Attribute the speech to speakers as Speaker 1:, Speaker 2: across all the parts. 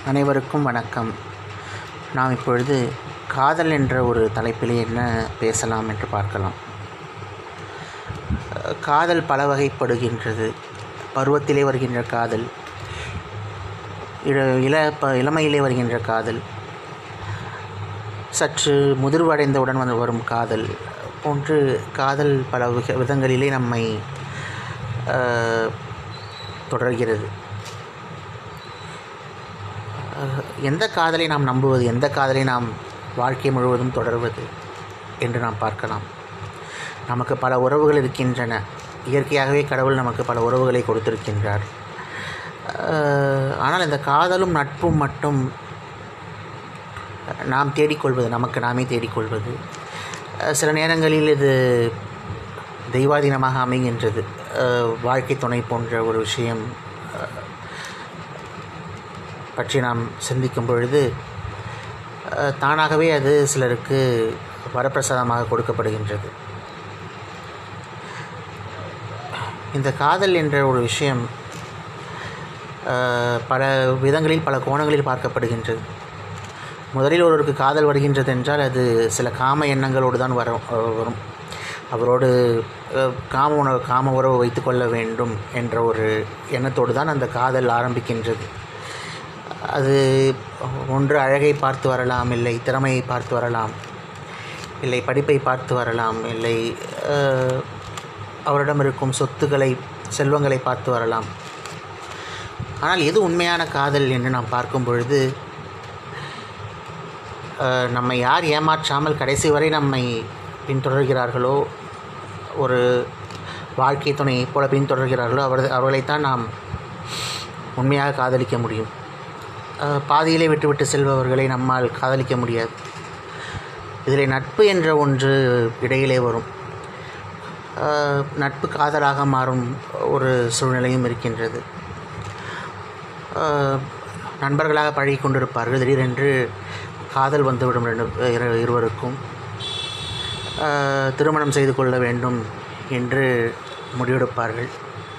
Speaker 1: அனைவருக்கும் வணக்கம் நாம் இப்பொழுது காதல் என்ற ஒரு தலைப்பிலே என்ன பேசலாம் என்று பார்க்கலாம் அஹ், காதல் பல வகைப்படுகின்றது பருவத்திலே வருகின்ற காதல் இள இள ப இளமையிலே வருகின்ற காதல் சற்று முதிர்வடைந்தவுடன் வந்து வரும் காதல் போன்று காதல் பல விக விதங்களிலே நம்மை அஹ், தொடர்கிறது அஹ், எந்த காதலை நாம் நம்புவது எந்த காதலை நாம் வாழ்க்கை முழுவதும் தொடர்வது என்று நாம் பார்க்கலாம் நமக்கு பல உறவுகள் இருக்கின்றன இயற்கையாகவே கடவுள் நமக்கு பல உறவுகளை கொடுத்திருக்கின்றார் அஹ், ஆனால் இந்த காதலும் நட்பும் மட்டும் நாம் தேடிக்கொள்வது நமக்கு நாமே தேடிக்கொள்வது அஹ், சில நேரங்களில் இது தெய்வாதீனமாக அமைகின்றது அஹ், வாழ்க்கை துணை போன்ற ஒரு விஷயம் அஹ், பற்றி நாம் சிந்திக்கும் பொழுது அஹ், தானாகவே அது சிலருக்கு வரப்பிரசாதமாக கொடுக்கப்படுகின்றது இந்த காதல் என்ற ஒரு விஷயம் அஹ், பல விதங்களில் பல கோணங்களில் பார்க்கப்படுகின்றது முதலில் ஒருவருக்கு காதல் வருகின்றது என்றால் அது சில காம எண்ணங்களோடு தான் வரும் அஹ், வரும் அவரோடு அஹ், காம உணவு காம உறவு வைத்துக்கொள்ள வேண்டும் என்ற ஒரு எண்ணத்தோடு தான் அந்த காதல் ஆரம்பிக்கின்றது அது ஒன்று அழகை பார்த்து வரலாம் இல்லை திறமையை பார்த்து வரலாம் இல்லை படிப்பை பார்த்து வரலாம் இல்லை அஹ், அவரிடம் இருக்கும் சொத்துக்களை செல்வங்களை பார்த்து வரலாம் ஆனால் எது உண்மையான காதல் என்று நாம் பார்க்கும் பொழுது அஹ், நம்மை யார் ஏமாற்றாமல் கடைசி வரை நம்மை பின்தொடர்கிறார்களோ ஒரு வாழ்க்கை துணையைப் போல பின்தொடர்கிறார்களோ அவர் அவர்களைத்தான் நாம் உண்மையாக காதலிக்க முடியும் அஹ், பாதியிலே விட்டுவிட்டு செல்பவர்களை நம்மால் காதலிக்க முடியாது இதில் நட்பு என்ற ஒன்று இடையிலே வரும் அஹ், நட்பு காதலாக மாறும் ஒரு சூழ்நிலையும் இருக்கின்றது அஹ், நண்பர்களாக பழகி கொண்டிருப்பார்கள் திடீரென்று காதல் வந்துவிடும் ரெண்டு இரு- இருவருக்கும் அஹ், திருமணம் செய்து கொள்ள வேண்டும் என்று முடிவெடுப்பார்கள்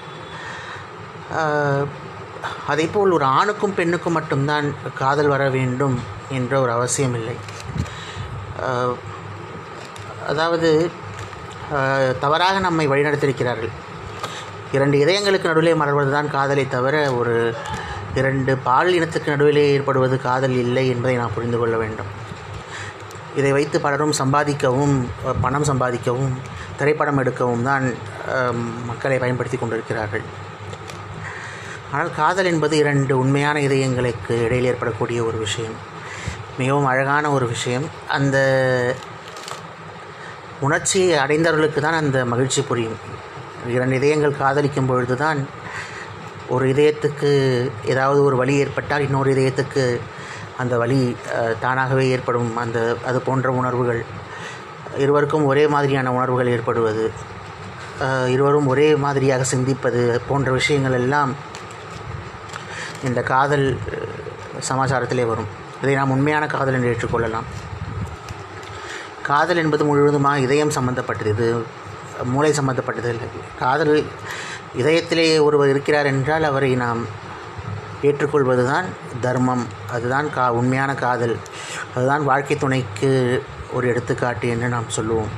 Speaker 1: அஹ், அதேபோல் ஒரு ஆணுக்கும் பெண்ணுக்கும் மட்டும்தான் காதல் வர வேண்டும் என்ற ஒரு அவசியம் இல்லை அஹ், அதாவது அஹ், தவறாக நம்மை வழிநடத்தியிருக்கிறார்கள் இரண்டு இதயங்களுக்கு நடுவிலே மலர்வது தான் காதலை தவிர ஒரு இரண்டு பால் இனத்துக்கு நடுவிலே ஏற்படுவது காதல் இல்லை என்பதை நாம் புரிந்து கொள்ள வேண்டும் இதை வைத்து பலரும் சம்பாதிக்கவும் அஹ், பணம் சம்பாதிக்கவும் திரைப்படம் எடுக்கவும் தான் அஹ், மக்களை பயன்படுத்தி கொண்டிருக்கிறார்கள் ஆனால் காதல் என்பது இரண்டு உண்மையான இதயங்களுக்கு இடையில் ஏற்படக்கூடிய ஒரு விஷயம் மிகவும் அழகான ஒரு விஷயம் அந்த உணர்ச்சியை அடைந்தவர்களுக்கு தான் அந்த மகிழ்ச்சி புரியும் இரண்டு இதயங்கள் காதலிக்கும் பொழுது தான் ஒரு இதயத்துக்கு ஏதாவது ஒரு வலி ஏற்பட்டால் இன்னொரு இதயத்துக்கு அந்த வலி அஹ், தானாகவே ஏற்படும் அந்த அது போன்ற உணர்வுகள் இருவருக்கும் ஒரே மாதிரியான உணர்வுகள் ஏற்படுவது அஹ், இருவரும் ஒரே மாதிரியாக சிந்திப்பது போன்ற விஷயங்கள் எல்லாம் இந்த காதல் அஹ், சமாச்சாரத்திலே வரும் இதை நாம் உண்மையான காதல் என்று ஏற்றுக்கொள்ளலாம் காதல் என்பது முழுவதுமாக இதயம் சம்பந்தப்பட்டது இது மூளை சம்பந்தப்பட்டது இல்லை காதல் இதயத்திலே ஒருவர் இருக்கிறார் என்றால் அவரை நாம் ஏற்றுக்கொள்வது தான் தர்மம் அதுதான் கா உண்மையான காதல் அதுதான் வாழ்க்கை துணைக்கு ஒரு எடுத்துக்காட்டு என்று நாம் சொல்லுவோம்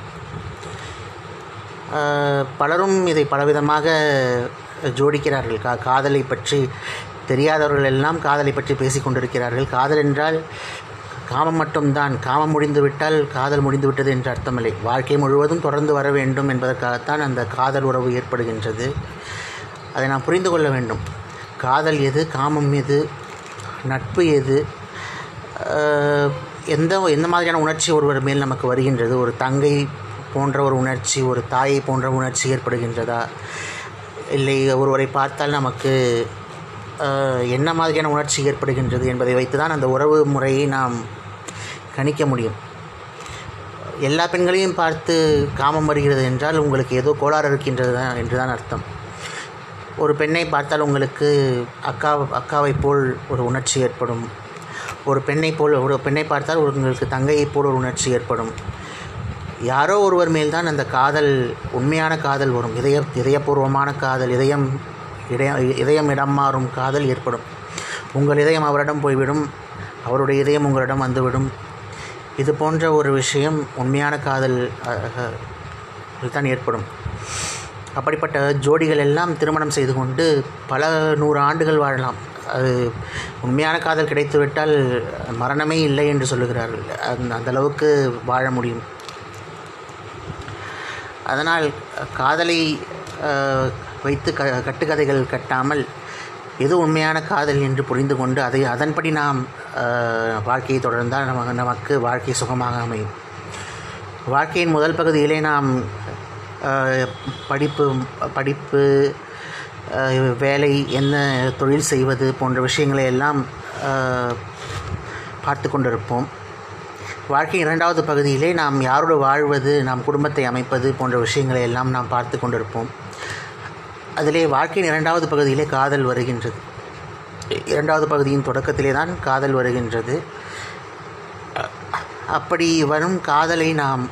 Speaker 1: ஆஹ், பலரும் இதை பலவிதமாக ஜோடிக்கிறார்கள் கா காதலை பற்றி தெரியாதவர்கள் எல்லாம் காதலை பற்றி பேசிக் கொண்டிருக்கிறார்கள் காதல் என்றால் காமம் மட்டும்தான் காமம் முடிந்துவிட்டால் காதல் முடிந்துவிட்டது என்று அர்த்தமில்லை வாழ்க்கை முழுவதும் தொடர்ந்து வர வேண்டும் என்பதற்காகத்தான் அந்த காதல் உறவு ஏற்படுகின்றது அதை நாம் புரிந்து கொள்ள வேண்டும் காதல் எது காமம் எது நட்பு எது ஆஹ், எந்த எந்த மாதிரியான உணர்ச்சி ஒருவர் மேல் நமக்கு வருகின்றது ஒரு தங்கை போன்ற ஒரு உணர்ச்சி ஒரு தாயை போன்ற உணர்ச்சி ஏற்படுகின்றதா இல்லை ஒருவரை பார்த்தால் நமக்கு ஆஹ், என்ன மாதிரியான உணர்ச்சி ஏற்படுகின்றது என்பதை வைத்து தான் அந்த உறவு முறையை நாம் கணிக்க முடியும் எல்லா பெண்களையும் பார்த்து காமம் வருகிறது என்றால் உங்களுக்கு ஏதோ கோளாறு இருக்கின்றது தான் என்று தான் அர்த்தம் ஒரு பெண்ணை பார்த்தால் உங்களுக்கு அக்கா அக்காவைப் போல் ஒரு உணர்ச்சி ஏற்படும் ஒரு பெண்ணை போல் ஒரு பெண்ணை பார்த்தால் உங்களுக்கு தங்கையைப் போல் ஒரு உணர்ச்சி ஏற்படும் யாரோ ஒருவர் மேல்தான் அந்த காதல் உண்மையான காதல் வரும் இதய இதயபூர்வமான காதல் இதயம் இடைய இதயம் இடம் மாறும் காதல் ஏற்படும் உங்கள் இதயம் அவரிடம் போய்விடும் அவருடைய இதயம் உங்களிடம் வந்துவிடும் இது போன்ற ஒரு விஷயம் உண்மையான காதல் தான் ஏற்படும் அப்படிப்பட்ட ஜோடிகள் எல்லாம் திருமணம் செய்து கொண்டு பல நூறு ஆண்டுகள் வாழலாம் அது உண்மையான காதல் கிடைத்துவிட்டால் மரணமே இல்லை என்று சொல்லுகிறார்கள் அந்த அந்த அளவுக்கு வாழ முடியும் அதனால் காதலை அஹ், வைத்து க கட்டுக்கதைகள் கட்டாமல் எது உண்மையான காதல் என்று புரிந்து கொண்டு அதை அதன்படி நாம் அஹ், வாழ்க்கையை தொடர்ந்தால் நமக்கு நமக்கு வாழ்க்கை சுகமாக அமையும் வாழ்க்கையின் முதல் பகுதியிலே நாம் அஹ், படிப்பு படிப்பு அஹ், வேலை என்ன தொழில் செய்வது போன்ற விஷயங்களை எல்லாம் அஹ், பார்த்து கொண்டிருப்போம் வாழ்க்கையின் இரண்டாவது பகுதியிலே நாம் யாரோடு வாழ்வது நாம் குடும்பத்தை அமைப்பது போன்ற விஷயங்களை எல்லாம் நாம் பார்த்து கொண்டிருப்போம் அதிலே வாழ்க்கையின் இரண்டாவது பகுதியிலே காதல் வருகின்றது இரண்டாவது பகுதியின் தொடக்கத்திலே தான் காதல் வருகின்றது அ- அப்படி வரும் காதலை நாம்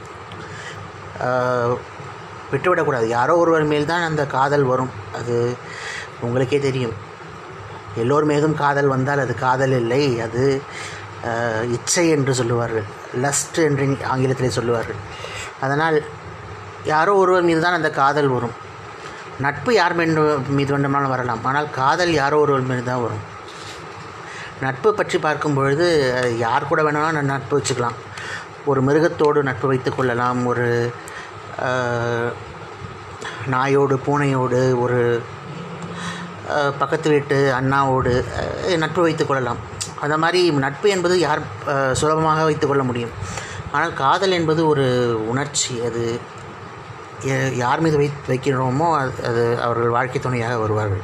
Speaker 1: ஆஹ், விட்டுவிடக்கூடாது யாரோ ஒருவர் மேல் தான் அந்த காதல் வரும் அது உங்களுக்கே தெரியும் எல்லோர் மீதும் காதல் வந்தால் அது காதல் இல்லை அது ஆஹ், இச்சை என்று சொல்லுவார்கள் லஸ்ட் என்று ஆங்கிலத்திலே சொல்லுவார்கள் அதனால் யாரோ ஒருவர் மீது தான் அந்த காதல் வரும் நட்பு யார் மீது மீது வேண்டுமானாலும் வரலாம் ஆனால் காதல் யாரோ ஒருவர் மீது தான் வரும் நட்பு பற்றி பார்க்கும் பொழுது அஹ், யார் கூட வேணாலும் நட்பு வச்சுக்கலாம் ஒரு மிருகத்தோடு நட்பு வைத்து கொள்ளலாம் ஒரு அஹ், நாயோடு பூனையோடு ஒரு அஹ், பக்கத்து வீட்டு அண்ணாவோடு அஹ், நட்பு வைத்து கொள்ளலாம் அந்த மாதிரி நட்பு என்பது யார் அஹ், சுலபமாக வைத்து கொள்ள முடியும் ஆனால் காதல் என்பது ஒரு உணர்ச்சி அது எ- யார் மீது வை வைக்கிறோமோ அது அது அவர்கள் வாழ்க்கை துணையாக வருவார்கள்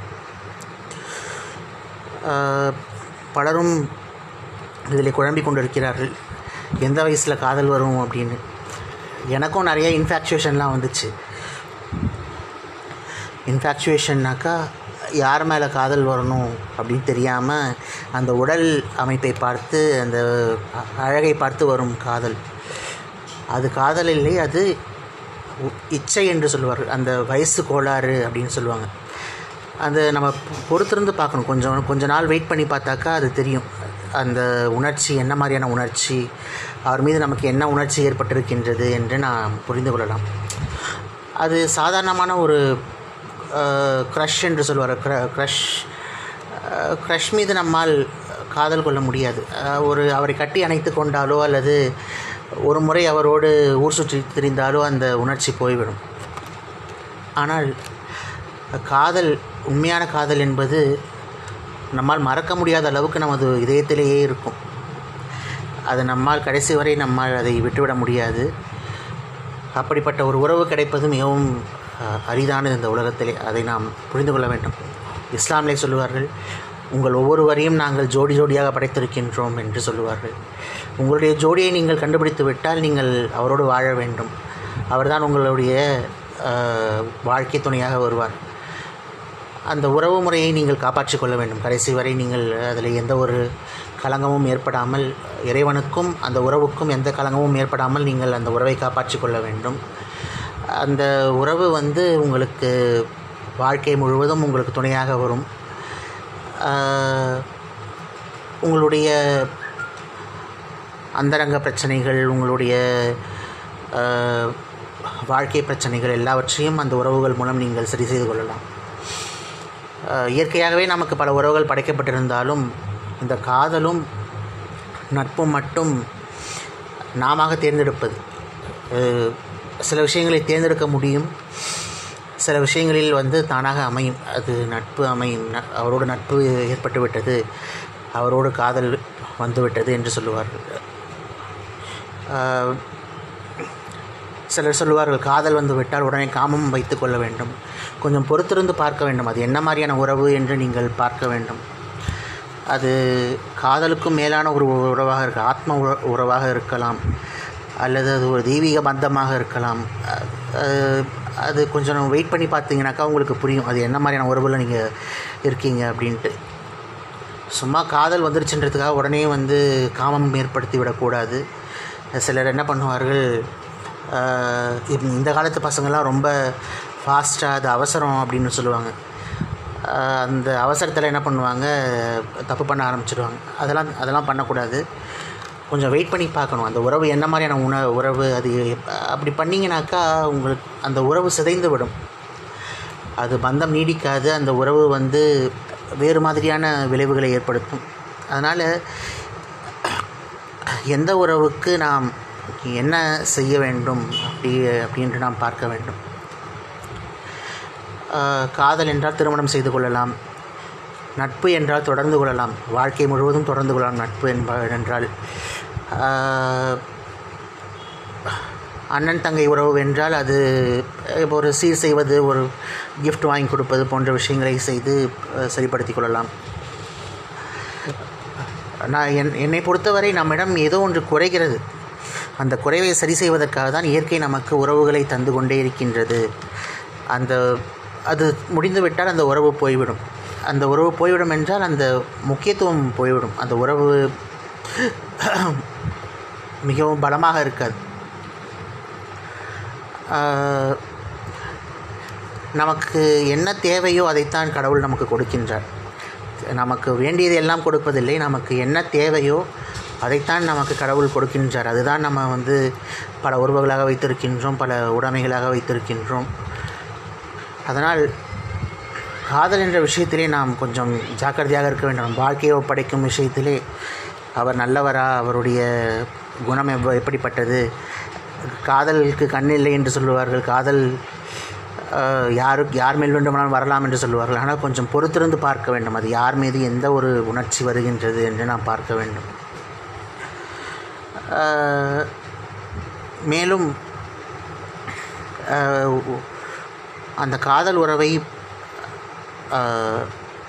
Speaker 1: ஆஹ், பலரும் இதில் குழம்பிக் கொண்டிருக்கிறார்கள் எந்த வயசில் காதல் வரும் அப்படின்னு எனக்கும் நிறைய இன்ஃபேக்சுவேஷன்லாம் வந்துச்சு இன்ஃபேக்சுவேஷன்னாக்கா யார் மேலே காதல் வரணும் அப்படின்னு தெரியாமல் அந்த உடல் அமைப்பை பார்த்து அந்த அ- அழகை பார்த்து வரும் காதல் அது காதல் இல்லை அது உ- இச்சை என்று சொல்லுவார்கள் அந்த வயசு கோளாறு அப்படின்னு சொல்லுவாங்க அந்த நம்ம பொ- பொறுத்திருந்து பார்க்கணும் கொஞ்சம் கொஞ்ச நாள் வெயிட் பண்ணி பார்த்தாக்கா அது தெரியும் அந்த உணர்ச்சி என்ன மாதிரியான உணர்ச்சி அவர் மீது நமக்கு என்ன உணர்ச்சி ஏற்பட்டிருக்கின்றது என்று நாம் புரிந்து கொள்ளலாம் அது சாதாரணமான ஒரு க்ரஷ் என்று சொல்வார் க்ரஷ் க்ரஷ் மீது நம்மால் காதல் கொள்ள முடியாது அஹ், ஒரு அவரை கட்டி அணைத்து கொண்டாலோ அல்லது ஒரு முறை அவரோடு ஊர் சுற்றி திரிந்தாலோ அந்த உணர்ச்சி போய்விடும் ஆனால் காதல் உண்மையான காதல் என்பது நம்மால் மறக்க முடியாத அளவுக்கு நமது இதயத்திலேயே இருக்கும் அது நம்மால் கடைசி வரை நம்மால் அதை விட்டுவிட முடியாது அப்படிப்பட்ட ஒரு உறவு கிடைப்பது மிகவும் அஹ், அரிதானது இந்த உலகத்திலே அதை நாம் புரிந்து கொள்ள வேண்டும் இஸ்லாமிலே சொல்லுவார்கள் உங்கள் ஒவ்வொருவரையும் நாங்கள் ஜோடி ஜோடியாக படைத்திருக்கின்றோம் என்று சொல்லுவார்கள் உங்களுடைய ஜோடியை நீங்கள் கண்டுபிடித்து விட்டால் நீங்கள் அவரோடு வாழ வேண்டும் அவர்தான் உங்களுடைய அஹ், வாழ்க்கை துணையாக வருவார் அந்த உறவு முறையை நீங்கள் காப்பாற்றிக் கொள்ள வேண்டும் கடைசி வரை நீங்கள் அதில் எந்த ஒரு களங்கமும் ஏற்படாமல் இறைவனுக்கும் அந்த உறவுக்கும் எந்த களங்கமும் ஏற்படாமல் நீங்கள் அந்த உறவை காப்பாற்றிக் கொள்ள வேண்டும் அந்த உறவு வந்து உங்களுக்கு வாழ்க்கை முழுவதும் உங்களுக்கு துணையாக வரும் ஆஹ், உங்களுடைய அந்தரங்க பிரச்சனைகள் உங்களுடைய ஆஹ், வாழ்க்கை பிரச்சனைகள் எல்லாவற்றையும் அந்த உறவுகள் மூலம் நீங்கள் சரி செய்து கொள்ளலாம் அஹ் இயற்கையாகவே நமக்கு பல உறவுகள் படைக்கப்பட்டிருந்தாலும் இந்த காதலும் நட்பும் மட்டும் நாம தேர்ந்தெடுப்பது அஹ் சில விஷயங்களை தேர்ந்தெடுக்க முடியும் சில விஷயங்களில் வந்து தானாக அமையும் அது நட்பு அமையும் ந- அவரோடு நட்பு ஏற்பட்டு விட்டது அவரோடு காதல் வந்துவிட்டது என்று சொல்லுவார்கள் அஹ் சிலர் சொல்லுவார்கள் காதல் வந்து விட்டால் உடனே காமம் வைத்துக் கொள்ள வேண்டும் கொஞ்சம் பொறுத்திருந்து பார்க்க வேண்டும் அது என்ன மாதிரியான உறவு என்று நீங்கள் பார்க்க வேண்டும் அது காதலுக்கும் மேலான ஒரு உறவாக இருக்க ஆத்ம உற- உறவாக இருக்கலாம் அல்லது அது ஒரு தெய்வீக பந்தமாக இருக்கலாம் அஹ் அது கொஞ்சம் வெயிட் பண்ணி பார்த்தீங்கன்னாக்கா உங்களுக்கு புரியும் அது என்ன மாதிரியான உறவில் நீங்கள் இருக்கீங்க அப்படின்ட்டு சும்மா காதல் வந்துருச்சுன்றதுக்காக உடனே வந்து காமம் ஏற்படுத்தி விடக்கூடாது சிலர் என்ன பண்ணுவார்கள் ஆஹ் இந்த- இந்த காலத்து பசங்கள்லாம் ரொம்ப ஃபாஸ்ட்டாக அது அவசரம் அப்படின்னு சொல்லுவாங்க ஆஹ் அந்த அவசரத்தில் என்ன பண்ணுவாங்க தப்பு பண்ண ஆரம்பிச்சிடுவாங்க அதெல்லாம் அதெல்லாம் பண்ணக்கூடாது கொஞ்சம் வெயிட் பண்ணி பார்க்கணும் அந்த உறவு என்ன மாதிரியான உண உறவு அது எப்- அப்படி பண்ணிங்கனாக்கா உங்களுக்கு அந்த உறவு சிதைந்து விடும் அது பந்தம் நீடிக்காது அந்த உறவு வந்து வேறு மாதிரியான விளைவுகளை ஏற்படுத்தும் அதனால் எந்த உறவுக்கு நாம் என்ன செய்ய வேண்டும் அப்படி அப்படின்று நாம் பார்க்க வேண்டும் ஆஹ் காதல் என்றால் திருமணம் செய்து கொள்ளலாம் நட்பு என்றால் தொடர்ந்து கொள்ளலாம் வாழ்க்கை முழுவதும் தொடர்ந்து கொள்ளலாம் நட்பு என்ப என்றால் ஆஹ் அண்ணன் தங்கை உறவு என்றால் அது இப்போ ஒரு சீர் செய்வது ஒரு கிஃப்ட் வாங்கி கொடுப்பது போன்ற விஷயங்களை செய்து அஹ், சரிப்படுத்திக் கொள்ளலாம் நான் என் என்னை பொறுத்தவரை நம்மிடம் ஏதோ ஒன்று குறைகிறது அந்த குறைவை சரி செய்வதற்காக தான் இயற்கை நமக்கு உறவுகளை தந்து கொண்டே இருக்கின்றது அந்த அது முடிந்துவிட்டால் அந்த உறவு போய்விடும் அந்த உறவு போய்விடும் என்றால் அந்த முக்கியத்துவம் போய்விடும் அந்த உறவு மிகவும் பலமாக இருக்காது ஆஹ், நமக்கு என்ன தேவையோ அதைத்தான் கடவுள் நமக்கு கொடுக்கின்றார் நமக்கு வேண்டியது எல்லாம் கொடுப்பதில்லை நமக்கு என்ன தேவையோ அதைத்தான் நமக்கு கடவுள் கொடுக்கின்றார் அதுதான் நம்ம வந்து பல உறவுகளாக வைத்திருக்கின்றோம் பல உடைமைகளாக வைத்திருக்கின்றோம் அதனால் காதல் என்ற விஷயத்திலே நாம் கொஞ்சம் ஜாக்கிரதையாக இருக்க வேண்டும் நம் வாழ்க்கையை ஒப்படைக்கும் விஷயத்திலே அவர் நல்லவரா அவருடைய குணம் எவ்வ எப்படிப்பட்டது காதலுக்கு கண் இல்லை என்று சொல்லுவார்கள் காதல் ஆஹ், யாருக்கு யார் மேல் வேண்டுமானாலும் வரலாம் என்று சொல்லுவார்கள் ஆனால் கொஞ்சம் பொறுத்திருந்து பார்க்க வேண்டும் அது யார் மீது எந்த ஒரு உணர்ச்சி வருகின்றது என்று நாம் பார்க்க வேண்டும் ஆஹ், மேலும் ஆஹ், உ- அந்த காதல் உறவை ஆஹ்,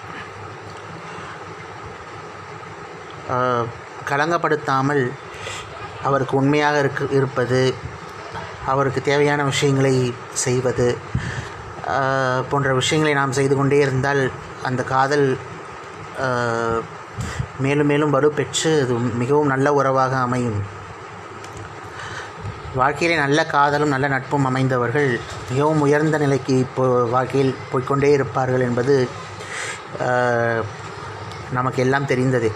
Speaker 1: ஆஹ், கலங்கப்படுத்தாமல் அவருக்கு உண்மையாக இருக்கு இருப்பது அவருக்கு தேவையான விஷயங்களை செய்வது ஆஹ், போன்ற விஷயங்களை நாம் செய்து கொண்டே இருந்தால் அந்த காதல் ஆஹ், மேலும் மேலும் வலுப்பெற்று அது மிகவும் நல்ல உறவாக அமையும் வாழ்க்கையிலே நல்ல காதலும் நல்ல நட்பும் அமைந்தவர்கள் மிகவும் உயர்ந்த நிலைக்கு இப்போ வாழ்க்கையில் போய்க்கொண்டே இருப்பார்கள் என்பது ஆஹ், நமக்கு எல்லாம் தெரிந்ததே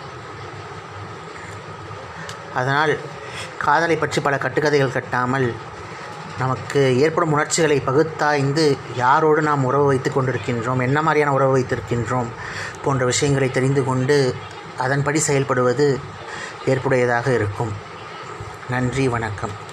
Speaker 1: அதனால் காதலை பற்றி பல கட்டுக்கதைகள் கட்டாமல் நமக்கு ஏற்படும் உணர்ச்சிகளை பகுத்தாய்ந்து யாரோடு நாம் உறவு வைத்து கொண்டிருக்கின்றோம் என்ன மாதிரியான உறவு வைத்திருக்கின்றோம் போன்ற விஷயங்களை தெரிந்து கொண்டு அதன்படி செயல்படுவது ஏற்புடையதாக இருக்கும் நன்றி வணக்கம்